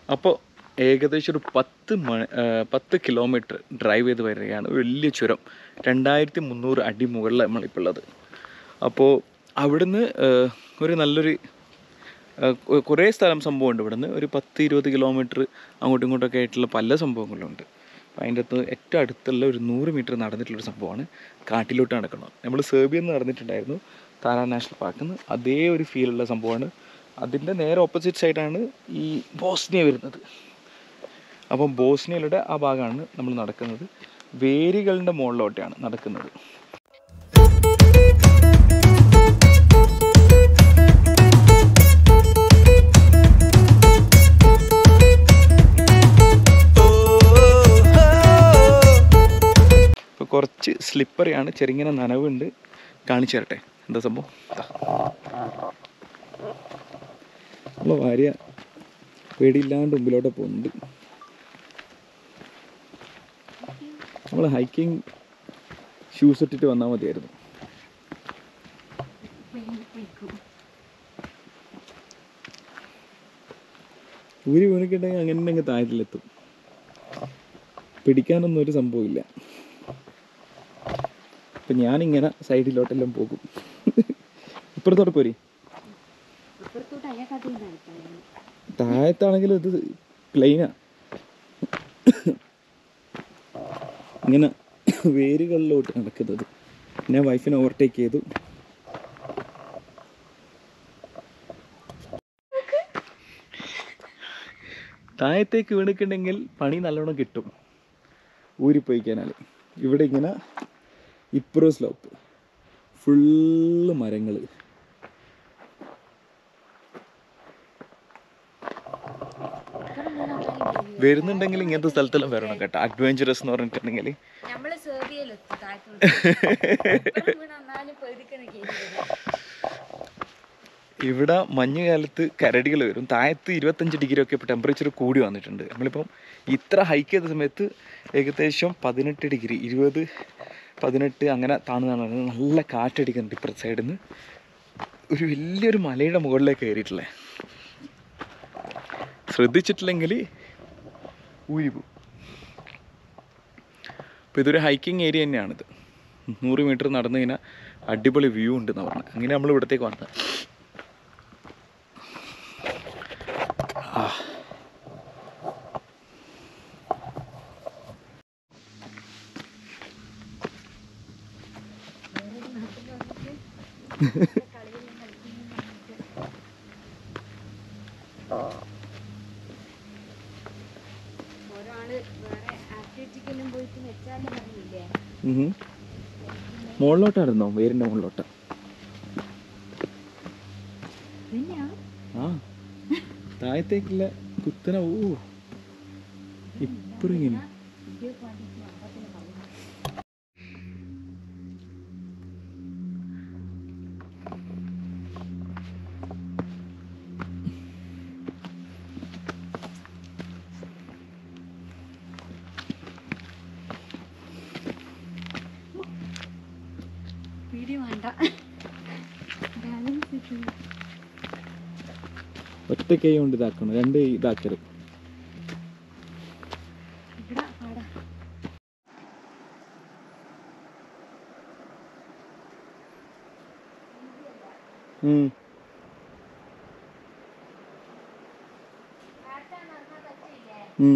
അപ്പോൾ ഏകദേശം ഒരു പത്ത് മണി പത്ത് കിലോമീറ്റർ ഡ്രൈവ് ചെയ്ത് വരികയാണ് വലിയ ചുരം രണ്ടായിരത്തി മുന്നൂറ് അടി മുകളിൽ നമ്മളിപ്പോൾ ഉള്ളത് അപ്പോൾ അവിടുന്ന് ഏഹ്, ഒരു നല്ലൊരു ഏഹ്, കൊ- കുറേ സ്ഥലം സംഭവമുണ്ട് ഇവിടുന്ന് ഒരു പത്ത് ഇരുപത് കിലോമീറ്റർ അങ്ങോട്ടും ഇങ്ങോട്ടൊക്കെ ആയിട്ടുള്ള പല സംഭവങ്ങളുണ്ട് അപ്പോൾ അതിൻ്റെ അകത്ത് ഏറ്റവും അടുത്തുള്ള ഒരു നൂറ് മീറ്റർ നടന്നിട്ടുള്ളൊരു സംഭവമാണ് കാട്ടിലോട്ട് നടക്കണം നമ്മൾ സെർബിയ നിന്ന് നടന്നിട്ടുണ്ടായിരുന്നു താര നാഷണൽ പാർക്കിൽ നിന്ന് അതേ ഒരു ഫീലുള്ള സംഭവമാണ് അതിൻ്റെ നേരെ ഓപ്പോസിറ്റ് സൈഡാണ് ഈ ബോസ്നിയ വരുന്നത് അപ്പം ബോസ്നിയയുടെ ആ ഭാഗമാണ് നമ്മൾ നടക്കുന്നത് വേരുകളുടെ മുകളിലോട്ടാണ് നടക്കുന്നത് ഇപ്പോൾ കുറച്ച് സ്ലിപ്പറിയാണ് ചെറിങ്ങനെ നനവുണ്ട് കാണിച്ചു തരട്ടെ എന്താ സംഭവം നമ്മൾ ഭാര്യ പേടിയില്ലാണ്ട് മുമ്പിലോട്ട് പോകുന്നുണ്ട് നമ്മൾ ഹൈക്കിംഗ് ഷൂസ് ഇട്ടിട്ട് വന്നാൽ മതിയായിരുന്നു ഊരി വീണിട്ടുണ്ടെങ്കിൽ അങ്ങനെ അങ്ങ് താഴത്തിലെത്തും പിടിക്കാനൊന്നും ഒരു സംഭവമില്ല അപ്പം ഞാനിങ്ങനെ സൈഡിലോട്ടെല്ലാം പോകും ഇപ്പുറത്തോട്ട് പോരി അപ്പുറത്തോട്ട് അയ്യക്കാട്ടിൽ നിന്നാണ് താഴത്താണെങ്കിലും ഇത് പ്ലെയിനാ ഇങ്ങനെ വേരുകളിലോട്ട് നടക്കുന്നത് ഞാൻ വൈഫിനെ ഓവർടേക്ക് ചെയ്തു താഴത്തേക്ക് വീണിട്ടുണ്ടെങ്കിൽ പണി നല്ലോണം കിട്ടും ഊരിപ്പോയി കഴിഞ്ഞാൽ ഇവിടെ ഇങ്ങനെ ഇപ്രോ സ്ലോപ്പ് ഫുള്ള് മരങ്ങൾ വരുന്നുണ്ടെങ്കിൽ ഇങ്ങനത്തെ സ്ഥലത്തെല്ലാം വരണം കേട്ടോ അഡ്വഞ്ചറസ് എന്ന് പറഞ്ഞിട്ടുണ്ടെങ്കിൽ നമ്മള് സെർബിയയിലെത്തി താഴത്തോട്ട് നന്നാലും പേടിക്കുന്ന കേസ് ഇവിടെ മഞ്ഞുകാലത്ത് കരടികൾ വരും താഴത്ത് ഇരുപത്തഞ്ച് ഡിഗ്രി ഒക്കെ ഇപ്പോൾ ടെമ്പറേച്ചർ കൂടി വന്നിട്ടുണ്ട് നമ്മളിപ്പം ഇത്ര ഹൈക്ക് ചെയ്ത സമയത്ത് ഏകദേശം പതിനെട്ട് ഡിഗ്രി ഇരുപത് പതിനെട്ട് അങ്ങനെ താഴ്ന്നതാണ് വരുന്നത്. നല്ല കാറ്റടിക്കുന്നുണ്ട് ഇപ്പുറത്തെ സൈഡിൽ നിന്ന് ഒരു വലിയൊരു മലയുടെ മുകളിലേക്ക് കയറിയിട്ടുള്ളേ ശ്രദ്ധിച്ചിട്ടില്ലെങ്കിൽ ഊരി പോകും അപ്പോൾ ഇതൊരു ഹൈക്കിംഗ് ഏരിയ തന്നെയാണിത് നൂറ് മീറ്റർ നടന്നു കഴിഞ്ഞാൽ അടിപൊളി വ്യൂ ഉണ്ടെന്ന് പറഞ്ഞത് അങ്ങനെ നമ്മൾ ഇവിടത്തേക്ക് വന്നത് ഓരോ ആള് വേറെ ആക്ടിവിറ്റിക്കെല്ലാം പോയിട്ട് വെച്ചാലും പറഞ്ഞില്ലേ ഉം. മുകളിലോട്ടായിരുന്നോ വേരിൻ്റെ മുകളിലോട്ട് പിന്നെയാ ആ താഴത്തേക്കില്ല കുത്തന ഓ ഇപ്പഴും ഇങ്ങനെ വീഡിയോ വേണ്ട ബാലൻസ് കിട്ടുന്നു ഒറ്റ കൈ കൊണ്ട് ഇതാക്കണം രണ്ട് കൈ ഇതാക്കരുത് ഇവിടെ പാടാ ഉം. ഉം.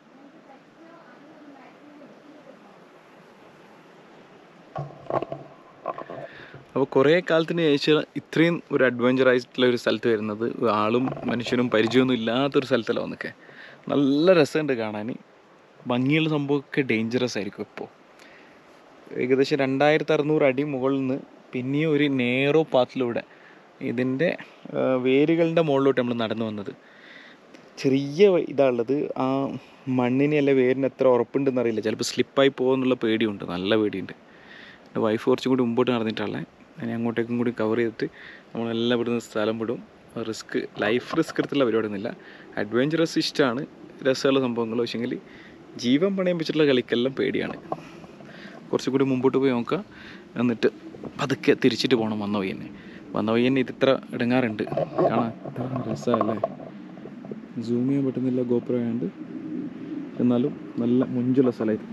അപ്പോൾ കുറേ കാലത്തിന് ശേഷം ഇത്രയും ഒരു അഡ്വഞ്ചർ ആയിട്ടുള്ള ഒരു സ്ഥലത്ത് വരുന്നത് ആളും മനുഷ്യനും പരിചയമൊന്നും ഇല്ലാത്തൊരു സ്ഥലത്തല്ല വന്നൊക്കെ നല്ല രസമുണ്ട് കാണാൻ ഭംഗിയുള്ള സംഭവമൊക്കെ ഡേഞ്ചറസ് ആയിരിക്കും ഇപ്പോൾ ഏകദേശം രണ്ടായിരത്തി അറുന്നൂറ് അടി മുകളിൽ നിന്ന് പിന്നെയും ഒരു നേറോ പാത്തിലൂടെ ഇതിൻ്റെ ആ, വേരുകളുടെ മുകളിലോട്ട് നമ്മൾ നടന്നു വന്നത് ചെറിയ വ- ഇതാ ഉള്ളത് ആ മണ്ണിന് അല്ല വേരിന് എത്ര ഉറപ്പുണ്ടെന്ന് അറിയില്ല ചിലപ്പോൾ സ്ലിപ്പായി പോകുമെന്നുള്ള പേടിയുണ്ട് നല്ല പേടിയുണ്ട് എൻ്റെ വൈഫ് കുറച്ചും കൂടി മുമ്പോട്ട് നടന്നിട്ടുള്ളത് ഞാൻ അങ്ങോട്ടേക്കും കൂടി കവർ ചെയ്തിട്ട് നമ്മളെല്ലാം ഇവിടുന്ന് സ്ഥലം വിടും റിസ്ക് ലൈഫ് റിസ്ക് എടുത്തുള്ള പരിപാടിയൊന്നുമില്ല അഡ്വഞ്ചറസ് ഇഷ്ടമാണ് രസമുള്ള സംഭവങ്ങൾ പക്ഷേങ്കിൽ ജീവൻ പണയം വെച്ചിട്ടുള്ള കളിക്കെല്ലാം പേടിയാണ് കുറച്ചും കൂടി മുമ്പോട്ട് പോയി നോക്കുക എന്നിട്ട് പതുക്കെ തിരിച്ചിട്ട് പോകണം വന്ന വഴി തന്നെ വന്ന വഴി തന്നെ ഇത് ഇത്ര ഇടങ്ങാറുണ്ട് കാണാൻ ഇത്ര രസമല്ലേ സൂം ചെയ്യാൻ പറ്റുന്നില്ല ഗോപ്രോ ആയതുകൊണ്ട് എന്നാലും നല്ല മുഞ്ചുള്ള സ്ഥലമായിരുന്നു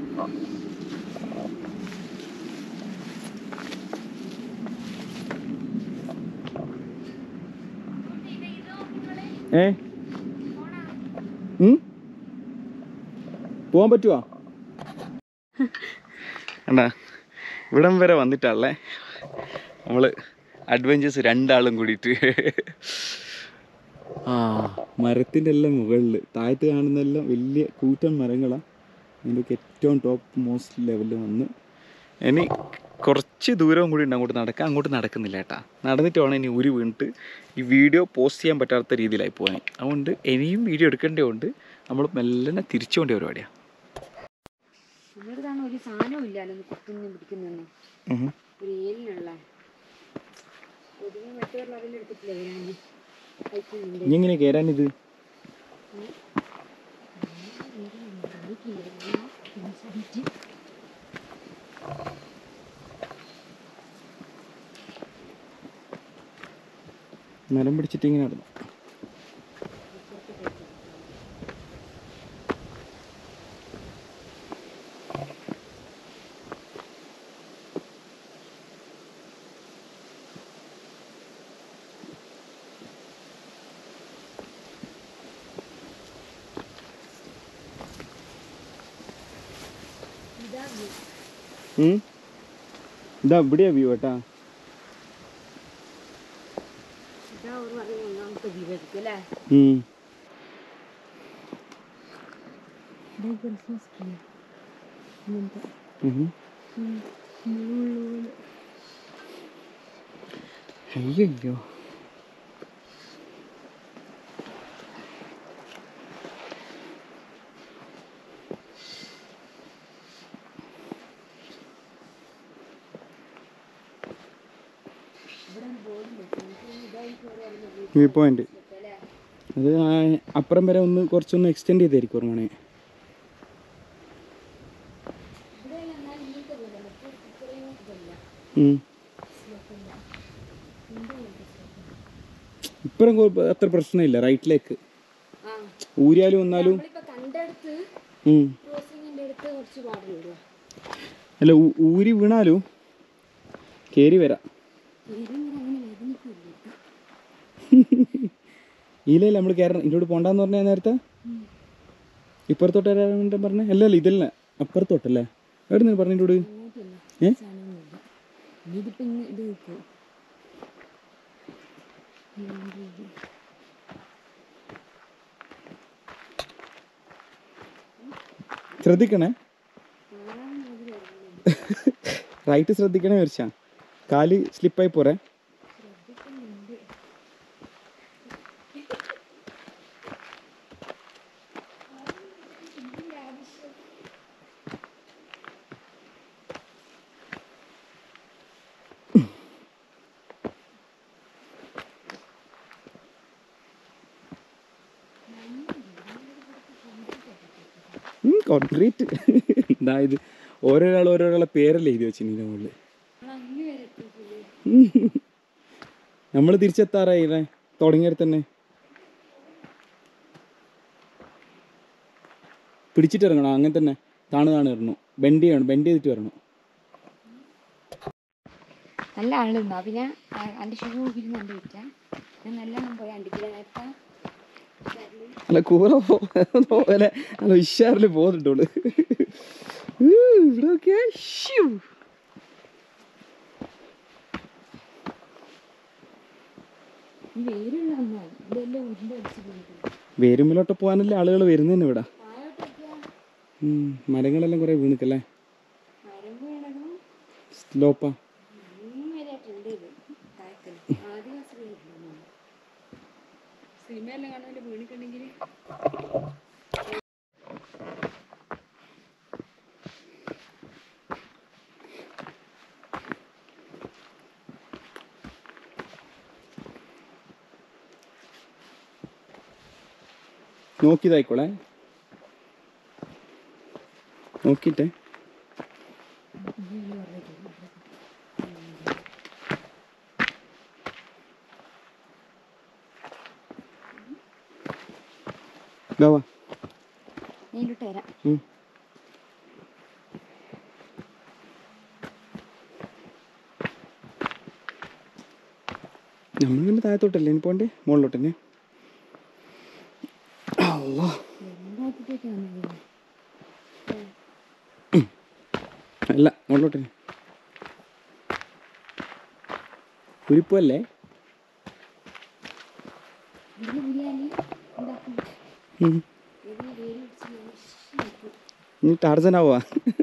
ഏ ഉം? പോവാൻ പറ്റുവാ അണ്ടാ ഇവിടം വരെ വന്നിട്ടല്ലേ നമ്മള് അഡ്വഞ്ചേഴ്സ് രണ്ടാളും കൂടിയിട്ട് ആ മരത്തിൻ്റെ എല്ലാം മുകളിൽ താഴത്ത് കാണുന്നതെല്ലാം വലിയ കൂറ്റൻ മരങ്ങളാണ് അതിൻ്റെയൊക്കെ ഏറ്റവും ടോപ്പ് മോസ്റ്റ് ലെവലിൽ വന്ന് ഇനി കുറച്ച് ദൂരവും കൂടി ഉണ്ട് അങ്ങോട്ട് നടക്കാൻ അങ്ങോട്ട് നടക്കുന്നില്ല ഏട്ടാ നടന്നിട്ട് വേണം ഇനി ഉരി വീണിട്ട് ഈ വീഡിയോ പോസ്റ്റ് ചെയ്യാൻ പറ്റാത്ത രീതിയിലായി പോകാൻ അതുകൊണ്ട് ഇനിയും വീഡിയോ എടുക്കേണ്ടതുകൊണ്ട് നമ്മൾ മെല്ലനെ തിരിച്ചു കൊണ്ട പരിപാടിയാണ് എന്നിടത്താണ് ഒരു സാധനവും ഇല്ലല്ലോ ഒന്ന് കുത്തുന്നു പിടിക്കുന്നു ഒരു ഏലിനുള്ള ഒതുങ്ങി മറ്റൊരു ലെവലിൽ എടുത്തിട്ടില്ല വരാന് കഴിക്കുന്നുണ്ട് ഇനി എങ്ങനെ കയറാനിത് മരം പിടിച്ചിട്ട് ഇങ്ങനെ നടന്നു ഉം. ഇതാ ഇവിടെയാ വ്യൂ കേട്ടാ ഇതാ ഒരു പറയുന്നത് ഒന്നാമത്തെ ദീപത്തിക്ക് അല്ലേ ഉം. ക്രിസ്മസ് ട്രീ ഇങ്ങനത്തെ ഉം. അയ്യോ വ്യൂ പോയിന്റ് അത് ആ- അപ്പുറം വരെ ഒന്ന് കുറച്ചൊന്ന് എക്സ്റ്റെൻഡ് ചെയ്തായിരിക്കും ഓർമ്മണേ ഇപ്പുറം കൊ- അത്ര പ്രശ്നമില്ല റൈറ്റിലേക്ക് ആ ഊരിയാലും വന്നാലും നമ്മളിപ്പോ കണ്ടെടുത്ത് ഉം. ക്രോസിങ്ങിന്റെ അടുത്ത് കുറച്ച് പാടുള്ളൂ അല്ല ഊ- ഊരി വീണാലും കയറി വരാം ഇവരിങ്ങനെ അങ്ങനെ വേദനിക്കില്ല ഇതിലല്ല നമ്മൾ കയറണം ഇതിനോട് പോണ്ടെന്ന് പറഞ്ഞാൽ നേരത്തെ ഇപ്പുറത്തോട്ട് വരാൻ പറഞ്ഞേ അല്ല അല്ല ഇതല്ല അപ്പുറത്തോട്ടല്ലേ എവിടെ നിന്ന് പറഞ്ഞോട് അങ്ങോട്ടില്ല ഏ? സാധനമൊന്നുമില്ല ഇതിപ്പോ ഇങ്ങ് ഇത് നിൽക്കും ശ്രദ്ധിക്കണേ റൈറ്റ് ശ്രദ്ധിക്കണേ വരിച്ച കാല് സ്ലിപ്പായി പോറേ കോൺക്രീറ്റ് ഇതാ ഇത് ഓരോരാൾ ഓരോരാളെ പേരല്ലേ എഴുതി വെച്ചു ഇതിൻ്റെ മുകളിൽ അങ്ങ് വരെ എത്തിയിട്ടില്ലേ നമ്മൾ തിരിച്ചെത്താറായി ഇല്ലേ? തുടങ്ങിയത് തന്നെ പിടിച്ചിട്ട് ഇറങ്ങണം അങ്ങനെ തന്നെ താണ് താണ് ഇറങ്ങണം ബെൻഡ് ചെയ്യണം ബെൻഡ് ചെയ്തിട്ട് വരണം നല്ല ആളുണ്ടോ പിന്നെ എൻ്റെ ഷൂ ഇരുന്ന് എൻ്റെ വിറ്റ ഞാൻ നല്ലോണം പോയി അണ്ടിക്കില്ല നേരത്തെ അല്ല കൂറ പോലെ നല്ല ഉഷാറിൽ പോകുന്നുണ്ടോള് ഇവിടെ നോക്കിയാ ശ്ശൂ. ഈ വേരുള്ള ഒന്നാണ് ഇതെല്ലാം ഉരുണ്ട് അടിച്ച് പോയിട്ട് വേരുമ്പിലോട്ട് പോകാനല്ലേ ആളുകൾ വരുന്നതന്നെ ഇവിടെ താഴോട്ടൊക്കെ ഉം, മരങ്ങളെല്ലാം കുറെ വീണിക്കല്ലേ മരം വീണതും സ്ലോപ്പാ ഭയങ്കരമായിട്ടുണ്ട് ഇത് താഴത്തിൽ ആദിവാസി വീട്ടിലാണ് സിനിമയെല്ലാം കാണുമ്പോൾ വീണിട്ടുണ്ടെങ്കിൽ നോക്കിയതായിക്കോളെ നോക്കിട്ടെ ഗവാ ഞാൻ ഇങ്ങോട്ട് വരാം ഉം. നമ്മളിങ്ങനെ താഴത്തോട്ടല്ലേ ഇനി പോണ്ടേ മുകളിലോട്ട് തന്നെ അല്ലാ എന്താക്കിട്ടേക്ക് വന്നത് അല്ല മുകളിലോട്ട് തന്നെ കുരിപ്പല്ലേ ഇതിന് ബിരിയാണി ഉണ്ടാക്കും ഉം. ഇതിന് വേര് പിടിച്ച് ഞാൻ ഇനി ടാർസനാവാ